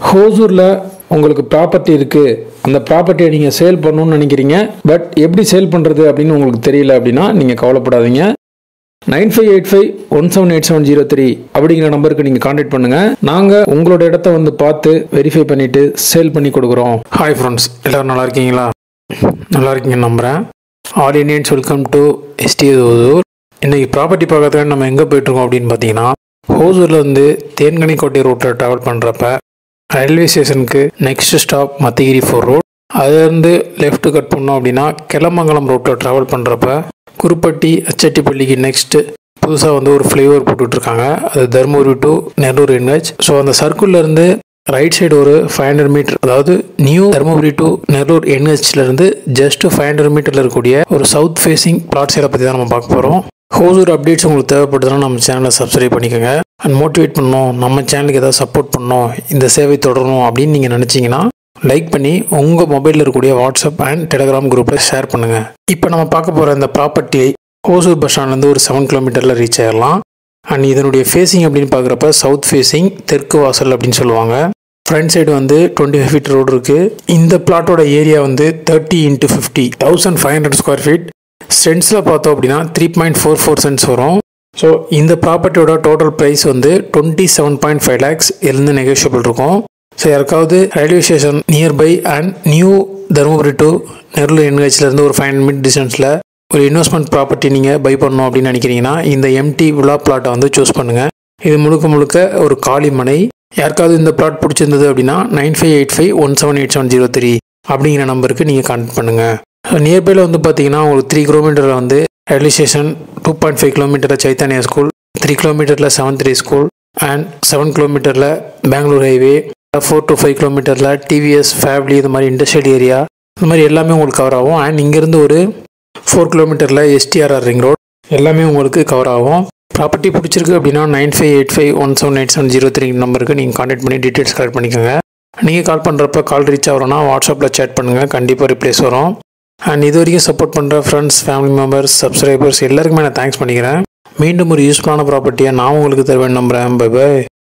ஹோசூரில் உங்களுக்கு ப்ராப்பர்ட்டி இருக்குது அந்த ப்ராப்பர்ட்டியை நீங்கள் சேல் பண்ணணும்னு நினைக்கிறீங்க பட் எப்படி சேல் பண்ணுறது அப்படின்னு உங்களுக்கு தெரியல அப்படின்னா நீங்கள் கவலைப்படாதீங்க nine five eight five one seven eight seven zero three அப்படிங்கிற நம்பருக்கு நீங்கள் காண்டாக்ட் பண்ணுங்கள் நாங்கள் உங்களோட இடத்த வந்து பார்த்து வெரிஃபை பண்ணிவிட்டு சேல் பண்ணி கொடுக்குறோம் ஹாய் ஃப்ரெண்ட்ஸ் எல்லோரும் நல்லா இருக்கீங்களா நல்லா இருக்கீங்கன்னு நம்புகிறேன் all Indians welcome to SD Hosur இன்றைக்கி ப்ராப்பர்ட்டி பார்க்கறதுக்கு நம்ம எங்கே போயிட்டுருக்கோம் அப்படின்னு பார்த்தீங்கன்னா ஹோசூரில் வந்து தேன்கனிக்கோட்டை ரோட்டில் ட்ராவல் பண்ணுறப்ப ரயில்வே ஸ்டேஷனுக்கு next stop Mathigiri four road அதுலேருந்து லெஃப்ட் கட் பண்ணோம் அப்படின்னா கிளமங்கலம் ரோட்டில் ட்ராவல் பண்ணுறப்ப குருப்பட்டி அச்சட்டிப்பள்ளிக்கு நெக்ஸ்ட்டு புதுசாக வந்து ஒரு ஃப்ளைஓவர் போட்டுட்ருக்காங்க அது Dharmapuri to Nellore NH so அந்த சர்க்கிள்லேருந்து ரைட் சைடு ஒரு ஃபைவ் ஹண்ட்ரட் மீட்டர் அதாவது நியூ தருமபுரி டு நெல்லூர் என்ஹெச்லேருந்து ஜஸ்ட் ஃபைவ் ஹண்ட்ரட் மீட்டரில் இருக்கக்கூடிய ஒரு சவுத் ஃபேஸிங் பிளாட் சைடை பற்றி தான் நம்ம பார்க்க போகிறோம் ஹோசூர் அப்டேட்ஸ் உங்களுக்கு தேவைப்படுதுன்னா நம்ம சேனலை சப்ஸ்கிரைப் பண்ணிக்கோங்க அண்ட் மோட்டிவேட் பண்ணணும் நம்ம சேனலுக்கு ஏதாவது சப்போர்ட் பண்ணணும் இந்த சேவை தொடரணும் அப்படின்னு நீங்கள் நினச்சிங்கன்னா லைக் பண்ணி உங்கள் மொபைலில் இருக்கக்கூடிய வாட்ஸ்அப் அண்ட் டெலிகிராம் குரூப்பில் ஷேர் பண்ணுங்கள் இப்போ நம்ம பார்க்க போகிற இந்த ப்ராப்பர்ட்டி ஹோசூர் பஸ் ஸ்டாண்ட்லேருந்து ஒரு செவன் கிலோமீட்டரில் ரீச் ஆயிடலாம் அண்ட் இதனுடைய ஃபேஸிங் அப்படின்னு பார்க்குறப்ப சவுத் ஃபேஸிங் தெற்கு வாசல் அப்படின்னு சொல்லுவாங்க ஃப்ரண்ட் சைடு வந்து டுவெண்ட்டி ஃபைவ் ஃபீட் ரோடு இருக்குது இந்த பிளாட்டோட ஏரியா வந்து thirty into fifty thousand five hundred square feet சென்ட்ஸில் பார்த்தோம் அப்படின்னா three point four four cents வரும் ஸோ இந்த ப்ராப்பர்ட்டியோட டோட்டல் ப்ரைஸ் வந்து twenty seven point five lakhs இருந்து நெகோஷியபிள் இருக்கும் ஸோ யாருக்காவது railway station nearby and new Dharmapuri to Nellore என்ஹெச்லேருந்து ஒரு ஃபைவ் மினிட் டிஸ்டன்ஸில் ஒரு இன்வெஸ்ட்மெண்ட் ப்ராப்பர்ட்டி நீங்கள் பை பண்ணணும் அப்படின்னு நினைக்கிறீங்கன்னா இந்த எம்டி விழா பிளாட்டை வந்து சூஸ் பண்ணுங்கள் இது முழுக்க முழுக்க ஒரு காலி மனை யாருக்காவது இந்த பிளாட் பிடிச்சிருந்தது அப்படின்னா nine five eight five one seven eight seven zero three அப்படிங்கிற நம்பருக்கு நீங்கள் கான்டாக்ட் பண்ணுங்கள் நியர்பையில் வந்து பார்த்தீங்கன்னா உங்களுக்கு த்ரீ கிலோமீட்டரில் வந்து railway station two point five கிலோமீட்டரில் சைத்தன்யா ஸ்கூல் த்ரீ கிலோமீட்டரில் seven three school and seven கிலோமீட்டரில் Bangalore highway four to five கிலோமீட்டரில் டிவிஎஸ் ஃபேமிலி இது மாதிரி இண்டஸ்ட்ரியல் ஏரியா இந்த மாதிரி எல்லாமே உங்களுக்கு கவர் ஆகும் அண்ட் இங்கேருந்து ஒரு ஃபோர் கிலோமீட்டரில் எஸ்டிஆர்ஆர் ரிங் ரோட் எல்லாமே உங்களுக்கு கவர் ஆகும் ப்ராப்பர்ட்டி பிடிச்சிருக்கு அப்படின்னா nine five eight five one seven eight seven zero three நம்பருக்கு நீங்கள் கான்டாக்ட் பண்ணி டீட்டெயில்ஸ் கலெக்ட் பண்ணிக்கோங்க நீங்கள் கால் பண்ணுறப்ப கால் ரீச் ஆகிறோன்னா வாட்ஸ்அப்பில் சேட் பண்ணுங்கள் கண்டிப்பாக ரிப்ளேஸ் வரும் அண்ட் இது வரைக்கும் சப்போர்ட் பண்ணுற ஃப்ரெண்ட்ஸ் ஃபேமிலி மெம்பர்ஸ் சப்ஸ்கிரைபர்ஸ் எல்லாருக்குமே நான் தேங்க்ஸ் பண்ணிக்கிறேன் மீண்டும் ஒரு யூஸ்ஃபுல்லான ப்ராப்பர்ட்டியை நான் உங்களுக்கு தருவேன் நம்புகிறேன் பை பை